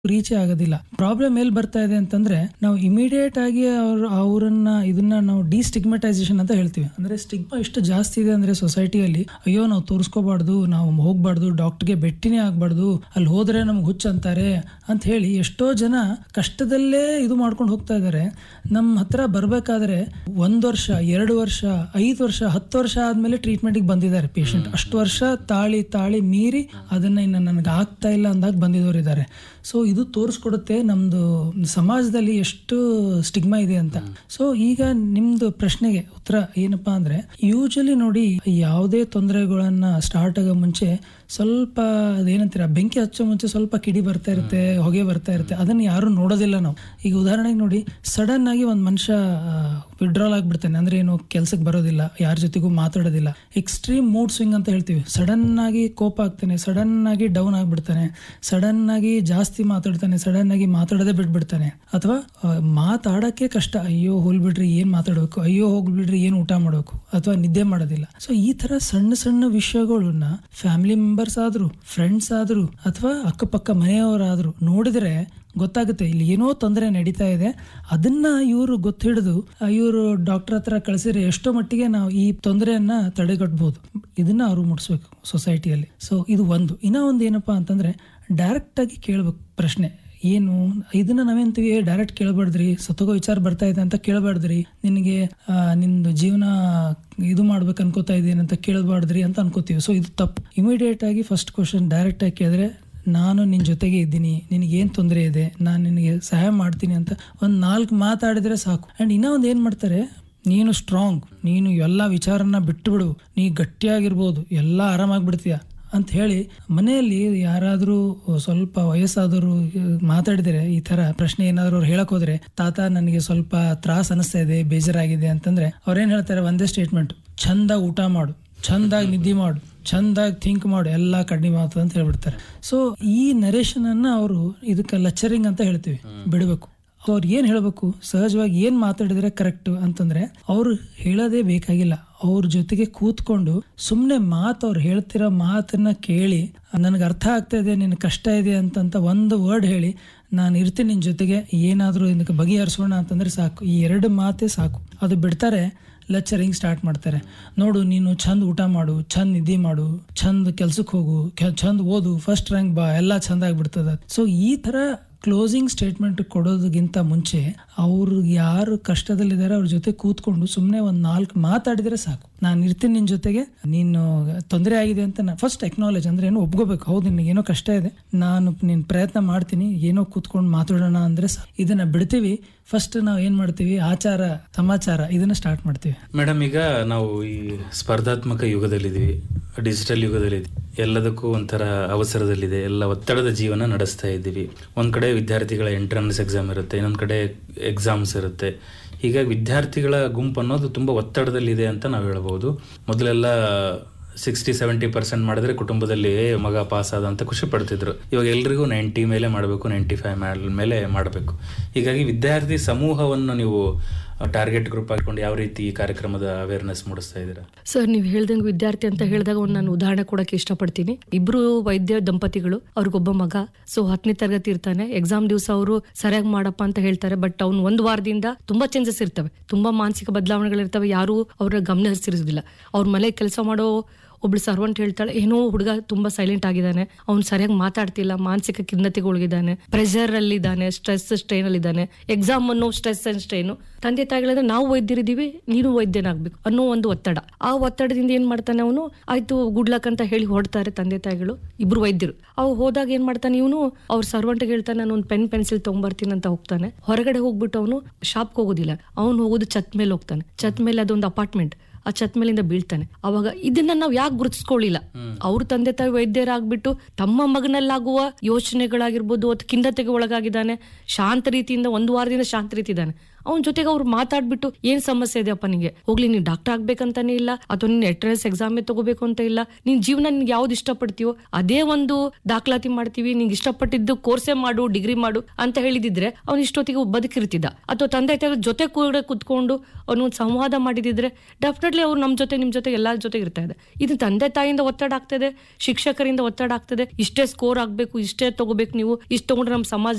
ರೀಚೇ ಆಗೋದಿಲ್ಲ ಪ್ರಾಬ್ಲಮ್ ಎಲ್ಲಿ ಬರ್ತಾ ಇದೆ ಅಂತಂದ್ರೆ ನಾವು ಇಮಿಡಿಯೇಟ್ ಆಗಿ ಅವ್ರ ಅವರನ್ನ ಇದನ್ನ ನಾವು ಡಿಸ್ಟಿಗ್ಮೆಟೈಸೇಷನ್ ಅಂತ ಹೇಳ್ತೀವಿ ಅಂದ್ರೆ ಸ್ಟಿಗ್ಮಾ ಎಷ್ಟು ಜಾಸ್ತಿ ಇದೆ ಅಂದ್ರೆ ಸೊಸೈಟಿಯಲ್ಲಿ ಅಯ್ಯೋ ನಾವು ತೋರಿಸ್ಕೋಬಾರ್ದು ನಾವು ಹೋಗ್ಬಾರ್ದು ಡಾಕ್ಟರ್ಗೆ ಭೇಟಿನೇ ಆಗ್ಬಾರ್ದು ಅಲ್ಲಿ ಹೋದ್ರೆ ನಮ್ಗೆ ಹುಚ್ಚ ಅಂತಾರೆ ಅಂತ ಹೇಳಿ ಎಷ್ಟೋ ಜನ ಕಷ್ಟದಲ್ಲೇ ಇದು ಮಾಡ್ಕೊಂಡು ಹೋಗ್ತಾ ಇದ್ದಾರೆ ನಮ್ಮ ಹತ್ರ ಬರ್ಬೇಕಾದ್ರೆ ಒಂದ್ ವರ್ಷ ಎರಡು ವರ್ಷ ಐದು ವರ್ಷ ಹತ್ತು ವರ್ಷ ಆದ್ಮೇಲೆ ಟ್ರೀಟ್ಮೆಂಟ್ಗೆ ಬಂದಿದ್ದಾರೆ ಪೇಷಂಟ್ ಅಷ್ಟು ವರ್ಷ ತಾಳಿ ತಾಳಿ ಮೀರಿ ಅದನ್ನ ಇನ್ನು ನನಗೆ ಆಗ್ತಾ ಇಲ್ಲ ಅಂದಾಗ ಬಂದಿದ್ದವರು ಇದ್ದಾರೆ ಸೊ ಇದು ತೋರಿಸ್ಕೊಡುತ್ತೆ ನಮ್ದು ಸಮಾಜದಲ್ಲಿ ಎಷ್ಟು ಸ್ಟಿಗ್ಮಾ ಇದೆ ಅಂತ ಸೊ ಈಗ ನಿಮ್ದು ಪ್ರಶ್ನೆಗೆ ಉತ್ತರ ಏನಪ್ಪಾ ಅಂದ್ರೆ ಯೂಶಲಿ ನೋಡಿ ಯಾವುದೇ ತೊಂದರೆಗಳನ್ನ ಸ್ಟಾರ್ಟ್ ಆಗೋ ಮುಂಚೆ ಸ್ವಲ್ಪ ಅದೇನಂತೀರ ಬೆಂಕಿ ಹಚ್ಚೋ ಮುಂಚೆ ಸ್ವಲ್ಪ ಕಿಡಿ ಬರ್ತಾ ಇರುತ್ತೆ ಹೊಗೆ ಬರ್ತಾ ಇರುತ್ತೆ ಅದನ್ನ ಯಾರು ನೋಡೋದಿಲ್ಲ ನಾವು ಈಗ ಉದಾಹರಣೆಗೆ ನೋಡಿ ಸಡನ್ ಆಗಿ ಒಂದು ಮನುಷ್ಯ ವಿಡ್ರಾಲ್ ಆಗ್ಬಿಡ್ತಾನೆ ಅಂದ್ರೆ ಏನು ಕೆಲ್ಸಕ್ಕೆ ಬರೋದಿಲ್ಲ ಯಾರ ಜೊತೆಗೂ ಮಾತಾಡೋದಿಲ್ಲ ಎಕ್ಸ್ಟ್ರೀಮ್ ಮೂಡ್ ಸ್ವಿಂಗ್ ಅಂತ ಹೇಳ್ತೀವಿ ಸಡನ್ ಆಗಿ ಕೋಪ ಆಗ್ತಾನೆ ಸಡನ್ ಆಗಿ ಡೌನ್ ಆಗ್ಬಿಡ್ತಾನೆ ಸಡನ್ ಆಗಿ ಜಾಸ್ತಿ ಮಾತಾಡ್ತಾನೆ ಸಡನ್ ಆಗಿ ಮಾತಾಡೋದೇ ಬಿಟ್ಬಿಡ್ತಾನೆ ಅಥವಾ ಆ, ಮಾತಾಡಕ್ಕೆ ಕಷ್ಟ ಅಯ್ಯೋ ಹೋಲ್ಬಿಡ್ರಿ ಏನ್ ಮಾತಾಡ್ಬೇಕು ಅಯ್ಯೋ ಹೋಗ್ಬಿಡ್ರಿ ಏನ್ ಊಟ ಮಾಡ್ಬೇಕು ಅಥವಾ ನಿದ್ದೆ ಮಾಡೋದಿಲ್ಲ ಸೊ ಈ ತರ ಸಣ್ಣ ಸಣ್ಣ ವಿಷಯಗಳನ್ನ ಫ್ಯಾಮಿಲಿ ಮೆಂಬರ್ಸ್ ಆದ್ರು ಫ್ರೆಂಡ್ಸ್ ಆದ್ರು ಅಥವಾ ಅಕ್ಕಪಕ್ಕ ಮನೆಯವರಾದ್ರು ನೋಡಿದ್ರೆ ಗೊತ್ತಾಗುತ್ತೆ ಇಲ್ಲಿ ಏನೋ ತೊಂದರೆ ನಡೀತಾ ಇದೆ ಅದನ್ನ ಇವರು ಗೊತ್ತಿಡಿದು ಇವರು ಡಾಕ್ಟರ್ ಹತ್ರ ಕಳಿಸಿದ್ರೆ ಎಷ್ಟೋ ಮಟ್ಟಿಗೆ ನಾವು ಈ ತೊಂದರೆಯನ್ನ ತಡೆಗಟ್ಟಬಹುದು ಇದನ್ನ ಅವರು ಮುಟ್ಸ್ಬೇಕು ಸೊಸೈಟಿಯಲ್ಲಿ ಸೊ ಇದು ಒಂದು ಇನ್ನ ಒಂದು ಏನಪ್ಪಾ ಅಂತಂದ್ರೆ ಡೈರೆಕ್ಟ್ ಆಗಿ ಕೇಳ್ಬೇಕು ಪ್ರಶ್ನೆ ಏನು ಇದನ್ನ ನಾವೇಂತೀವಿ ಡೈರೆಕ್ಟ್ ಕೇಳಬಾರ್ದ್ರಿ ಸತ್ತೋಗೋ ವಿಚಾರ ಬರ್ತಾ ಇದೆ ಅಂತ ಕೇಳಬಾರ್ದ್ರಿ ನಿನಗೆ ಆ, ನಿಂದು ಜೀವನ ಇದು ಮಾಡ್ಬೇಕು ಅನ್ಕೋತಾ ಇದೀನಿ ಅಂತ ಕೇಳಬಾರ್ದ್ರಿ ಅಂತ ಅನ್ಕೋತೀವಿ ಸೊ ಇದು ತಪ್ಪು ಇಮಿಡಿಯೇಟ್ ಆಗಿ ಫಸ್ಟ್ ಕ್ವಶನ್ ಡೈರೆಕ್ಟ್ ಆಗಿ ಕೇಳಿದ್ರೆ ನಾನು ನಿನ್ನ ಜೊತೆಗೆ ಇದ್ದೀನಿ ನಿನಗೆ ಏನು ತೊಂದರೆ ಇದೆ ನಾನು ನಿನಗೆ ಸಹಾಯ ಮಾಡ್ತೀನಿ ಅಂತ ಒಂದು ನಾಲ್ಕು ಮಾತಾಡಿದ್ರೆ ಸಾಕು ಆ್ಯಂಡ್ ಇನ್ನೂ ಒಂದು ಏನು ಮಾಡ್ತಾರೆ ನೀನು ಸ್ಟ್ರಾಂಗ್ ನೀನು ಎಲ್ಲ ವಿಚಾರನ ಬಿಟ್ಟು ಬಿಡು ನೀ ಗಟ್ಟಿಯಾಗಿರ್ಬೋದು ಎಲ್ಲ ಆರಾಮಾಗ್ಬಿಡ್ತೀಯ ಅಂತ ಹೇಳಿ ಮನೆಯಲ್ಲಿ ಯಾರಾದರೂ ಸ್ವಲ್ಪ ವಯಸ್ಸಾದವರು ಮಾತಾಡಿದರೆ ಈ ತರ ಪ್ರಶ್ನೆ ಏನಾದರೂ ಅವ್ರು ಹೇಳಕ್ ಹೋದ್ರೆ ತಾತ ನನಗೆ ಸ್ವಲ್ಪ ತ್ರಾಸ ಅನಿಸ್ತಾ ಇದೆ ಬೇಜಾರಾಗಿದೆ ಅಂತಂದ್ರೆ ಅವ್ರೇನ್ ಹೇಳ್ತಾರೆ ಒಂದೇ ಸ್ಟೇಟ್ಮೆಂಟ್ ಚಂದಾಗಿ ಊಟ ಮಾಡು ಚಂದಾಗಿ ನಿದ್ದೆ ಮಾಡು ಚಂದಾಗಿ ಥಿಂಕ್ ಮಾಡು ಎಲ್ಲ ಕಡಿಮೆ ಆಗ್ತದೆ ಅಂತ ಹೇಳ್ಬಿಡ್ತಾರೆ ಸೊ ಈ ನರೇಶನ್ ಅನ್ನ ಅವರು ಇದಕ್ಕೆ ಲೆಕ್ಚರಿಂಗ್ ಅಂತ ಹೇಳ್ತೀವಿ ಬಿಡಬೇಕು ಅವ್ರು ಏನ್ ಹೇಳ್ಬೇಕು ಸಹಜವಾಗಿ ಏನ್ ಮಾತಾಡಿದ್ರೆ ಕರೆಕ್ಟ್ ಅಂತಂದ್ರೆ ಅವ್ರು ಹೇಳೋದೇ ಬೇಕಾಗಿಲ್ಲ ಅವ್ರ ಜೊತೆಗೆ ಕೂತ್ಕೊಂಡು ಸುಮ್ನೆ ಮಾತು ಅವ್ರು ಹೇಳ್ತಿರೋ ಮಾತನ್ನ ಕೇಳಿ ನನಗೆ ಅರ್ಥ ಆಗ್ತಾ ಇದೆ ನಿನ್ ಕಷ್ಟ ಇದೆ ಅಂತಂತ ಒಂದು ವರ್ಡ್ ಹೇಳಿ ನಾನು ಇರ್ತೀನಿ ನಿನ್ ಜೊತೆಗೆ ಏನಾದ್ರೂ ಇದಕ್ಕೆ ಬಗೆಹರಿಸೋಣ ಅಂತಂದ್ರೆ ಸಾಕು ಈ ಎರಡು ಮಾತೇ ಸಾಕು ಅದು ಬಿಡ್ತಾರೆ ಲೆಕ್ಚರಿಂಗ್ ಸ್ಟಾರ್ಟ್ ಮಾಡ್ತಾರೆ ನೋಡು ನೀನು ಚಂದ ಊಟ ಮಾಡು ಚಂದ ನಿದ್ದೆ ಮಾಡು ಚಂದ ಕೆಲ್ಸಕ್ಕೆ ಹೋಗು ಕೆ- ಚಂದ ಓದು ಫಸ್ಟ್ ರ್ಯಾಂಕ್ ಬಾ ಎಲ್ಲ ಚಂದ ಆಗ್ಬಿಡ್ತದ ಸೊ ಈ ತರ ಕ್ಲೋಸಿಂಗ್ ಸ್ಟೇಟ್ಮೆಂಟ್ ಕೊಡೋದಕ್ಕಿಂತ ಮುಂಚೆ ಅವ್ರು ಯಾರು ಕಷ್ಟದಲ್ಲಿದ್ದಾರೆ ಅವ್ರ ಜೊತೆ ಕೂತ್ಕೊಂಡು ಸುಮ್ಮನೆ ಒಂದ್ ನಾಲ್ಕು ಮಾತಾಡಿದ್ರೆ ಸಾಕು ನಾನು ಇರ್ತೀನಿ ನಿನ್ ಜೊತೆಗೆ ನೀನು ತೊಂದರೆ ಆಗಿದೆ ಅಂತ ನಾನು ಫಸ್ಟ್ ಎಕ್ನಾಲೇಜ್ ಅಂದ್ರೆ ಏನು ಒಪ್ಕೋಬೇಕು ಹೌದು ನಿನಗೆ ಏನೋ ಕಷ್ಟ ಇದೆ ನಾನು ನಿನ್ ಪ್ರಯತ್ನ ಮಾಡ್ತೀನಿ ಏನೋ ಕೂತ್ಕೊಂಡು ಮಾತಾಡೋಣ ಅಂದ್ರೆ ಸಾಕು. ಇದನ್ನ ಬಿಡ್ತೀವಿ ಫಸ್ಟ್ ನಾವು ಏನ್ ಮಾಡ್ತೀವಿ ಆಚಾರ ಸಮಾಚಾರ ಇದನ್ನ ಸ್ಟಾರ್ಟ್ ಮಾಡ್ತೀವಿ ಮೇಡಮ್ ಈಗ ನಾವು ಈ ಸ್ಪರ್ಧಾತ್ಮಕ ಯುಗದಲ್ಲಿದ್ದೀವಿ ಡಿಜಿಟಲ್ ಯುಗದಲ್ಲಿದ್ದೀವಿ ಎಲ್ಲದಕ್ಕೂ ಒಂಥರ ಅವಸರದಲ್ಲಿದೆ ಎಲ್ಲ ಒತ್ತಡದ ಜೀವನ ನಡೆಸ್ತಾ ಇದ್ದೀವಿ ಒಂದ್ ಕಡೆ ವಿದ್ಯಾರ್ಥಿಗಳ ಎಂಟ್ರನ್ಸ್ ಎಕ್ಸಾಮ್ ಇರುತ್ತೆ ಇನ್ನೊಂದ್ ಕಡೆ ಎಕ್ಸಾಮ್ಸ್ ಇರುತ್ತೆ ಹೀಗಾಗಿ ವಿದ್ಯಾರ್ಥಿಗಳ ಗುಂಪು ಅನ್ನೋದು ತುಂಬಾ ಒತ್ತಡದಲ್ಲಿದೆ ಅಂತ ನಾವು ಹೇಳ್ಬೋದು ಮೊದಲೆಲ್ಲ ಸಿಕ್ಸ್ಟಿ ಸೆವೆಂಟಿ ಪರ್ಸೆಂಟ್ ಮಾಡಿದ್ರೆ ಕುಟುಂಬದಲ್ಲಿ "ಏ, ಮಗ ಪಾಸ್ ಆದ ಅಂತ ಖುಷಿ ಪಡ್ತಿದ್ರು ಇವಾಗ ಎಲ್ರಿಗೂ ನೈಂಟಿ ಮೇಲೆ ಮಾಡಬೇಕು ನೈಂಟಿ ಫೈವ್ ಮೇಲೆ ಮಾಡಬೇಕು ಹೀಗಾಗಿ ವಿದ್ಯಾರ್ಥಿ ಸಮೂಹವನ್ನು ನೀವು ಟಾರ್ಗೆಟ್ ಗ್ರೂಪ್ ಹಾಕೊಂಡು ಯಾವ ರೀತಿ ಈ ಕಾರ್ಯಕ್ರಮದ ಅವೇರ್ನೆಸ್ ಮೂಡಿಸ್ತಾ ಇದ್ದೀರಾ ಸರ್ ನೀವು ಹೇಳ್ದಂಗೆ ವಿದ್ಯಾರ್ಥಿ ಅಂತ ಹೇಳಿದಾಗ ಒಂದು ನಾನು ಉದಾಹರಣೆ ಕೊಡಕ್ಕೆ ಇಷ್ಟಪಡ್ತೀನಿ ಇಬ್ರು ವೈದ್ಯ ದಂಪತಿಗಳು ಅವ್ರಿಗೊಬ್ಬ ಮಗ ಸೊ ಹತ್ತನೇ ತರಗತಿ ಇರ್ತಾನೆ ಎಕ್ಸಾಮ್ ದಿವಸ ಅವರು ಸರಿಯಾಗಿ ಮಾಡಪ್ಪ ಅಂತ ಹೇಳ್ತಾರೆ ಬಟ್ ಅವ್ನು ಒಂದು ವಾರದಿಂದ ತುಂಬಾ ಚೇಂಜಸ್ ಇರ್ತವೆ ತುಂಬಾ ಮಾನಸಿಕ ಬದಲಾವಣೆಗಳಿರ್ತವೆ ಯಾರು ಅವ್ರ ಗಮನ ಹರಿಸಿರೋದಿಲ್ಲ ಅವ್ರ ಮನೆ ಕೆಲಸ ಮಾಡೋ ಒಬ್ಳು ಸರ್ವಂಟ್ ಹೇಳ್ತಾಳೆ ಏನೋ ಹುಡುಗ ತುಂಬಾ ಸೈಲೆಂಟ್ ಆಗಿದ್ದಾನೆ ಅವ್ನು ಸರಿಯಾಗಿ ಮಾತಾಡ್ತಿಲ್ಲ ಮಾನಸಿಕ ಖಿನ್ನತೆಗೊಳಗಿದ್ದಾನೆ ಪ್ರೆಷರ್ ಅಲ್ಲಿ ಇದ್ದಾನೆ ಸ್ಟ್ರೆಸ್ ಸ್ಟ್ರೈನ್ ಅಲ್ಲಿ ಇದ್ದಾನೆ ಎಕ್ಸಾಮ್ ಅನ್ನೋ ಸ್ಟ್ರೆಸ್ ಅಂಡ್ ಸ್ಟ್ರೈನು ತಂದೆ ತಾಯಿಗಳಂದ್ರೆ ನಾವು ವೈದ್ಯರಿದ್ದೀವಿ ನೀನು ವೈದ್ಯನಾಗ್ಬೇಕು ಅನ್ನೋ ಒಂದು ಒತ್ತಡ ಆ ಒತ್ತಡದಿಂದ ಏನ್ ಮಾಡ್ತಾನೆ ಅವನು ಆಯ್ತು ಗುಡ್ ಲಕ್ ಅಂತ ಹೇಳಿ ಹೊಡ್ತಾರೆ ತಂದೆ ತಾಯಿಗಳು ಇಬ್ರು ವೈದ್ಯರು ಅವ್ ಹೋದಾಗ ಏನ್ ಮಾಡ್ತಾನೆ ಇವನು ಅವ್ರ ಸರ್ವಂಟ್ಗೆ ಹೇಳ್ತಾನೆ ನಾನು ಒಂದು ಪೆನ್ ಪೆನ್ಸಿಲ್ ತಗೊಂಬರ್ತೀನಿ ಅಂತ ಹೋಗ್ತಾನೆ ಹೊರಗಡೆ ಹೋಗ್ಬಿಟ್ಟು ಅವನು ಶಾಪ್ಗೆ ಹೋಗೋದಿಲ್ಲ ಅವ್ನು ಹೋಗೋದು ಛತ್ ಮೇಲೆ ಹೋಗ್ತಾನೆ ಛತ್ ಮೇಲೆ ಅದೊಂದು ಅಪಾರ್ಟ್ಮೆಂಟ್ ಆ ಛತ್ ಮೇಲಿಂದ ಬೀಳ್ತಾನೆ ಅವಾಗ ಇದನ್ನ ನಾವು ಯಾಕೆ ಗುರುತಿಸ್ಕೊಳ್ಳಿಲ್ಲ ಅವ್ರ ತಂದೆ ತಾಯಿ ವೈದ್ಯರಾಗ್ಬಿಟ್ಟು ತಮ್ಮ ಮಗನಲ್ಲಾಗುವ ಯೋಚನೆಗಳಾಗಿರ್ಬೋದು ಅಥವಾ ಖಿನ್ನತೆಗೆ ಒಳಗಾಗಿದ್ದಾನೆ ಶಾಂತ ರೀತಿಯಿಂದ ಒಂದು ವಾರದಿಂದ ಶಾಂತ ರೀತಿ ಇದ್ದಾನೆ ಅವನ ಜೊತೆಗೆ ಅವ್ರು ಮಾತಾಡ್ಬಿಟ್ಟು ಏನ್ ಸಮಸ್ಯೆ ಇದೆ ಅಪ್ಪ ನಿಂಗೆ ಹೋಗ್ಲಿ ನೀನ್ ಡಾಕ್ಟರ್ ಆಗ್ಬೇಕಂತಾನೆ ಇಲ್ಲ ಅಥವಾ ನೀನ್ ಎಂಟ್ರೆನ್ಸ್ ಎಕ್ಸಾಮೇ ತಗೋಬೇಕು ಅಂತ ಇಲ್ಲ ನಿನ್ ಜೀವನ ನಿನ್ಗೆ ಯಾವ್ದು ಇಷ್ಟಪಡ್ತೀವೋ ಅದೇ ಒಂದು ದಾಖಲಾತಿ ಮಾಡ್ತೀವಿ ನಿಂಗೆ ಇಷ್ಟಪಟ್ಟಿದ್ದು ಕೋರ್ಸೇ ಮಾಡು ಡಿಗ್ರಿ ಮಾಡು ಅಂತ ಹೇಳಿದಿದ್ರೆ ಅವ್ನು ಇಷ್ಟೊತ್ತಿಗೆ ಬದುಕಿರ್ತಿದ್ದ ಅಥವಾ ತಂದೆ ತಾಯಿ ಜೊತೆ ಕೂಡ ಕುತ್ಕೊಂಡು ಅವನು ಸಂವಾದ ಮಾಡಿದಿದ್ರೆ ಡೆಫಿನೆಟ್ಲಿ ಅವ್ರು ನಮ್ ಜೊತೆ ನಿಮ್ ಜೊತೆ ಎಲ್ಲಾರ ಜೊತೆ ಇರ್ತಾ ಇದೆ ಇದು ತಂದೆ ತಾಯಿಯಿಂದ ಒತ್ತಡ ಆಗ್ತದೆ ಶಿಕ್ಷಕರಿಂದ ಒತ್ತಡ ಆಗ್ತದೆ ಇಷ್ಟೇ ಸ್ಕೋರ್ ಆಗ್ಬೇಕು ಇಷ್ಟೇ ತಗೋಬೇಕು ನೀವು ಇಷ್ಟು ತಗೊಂಡ್ರೆ ನಮ್ಮ ಸಮಾಜ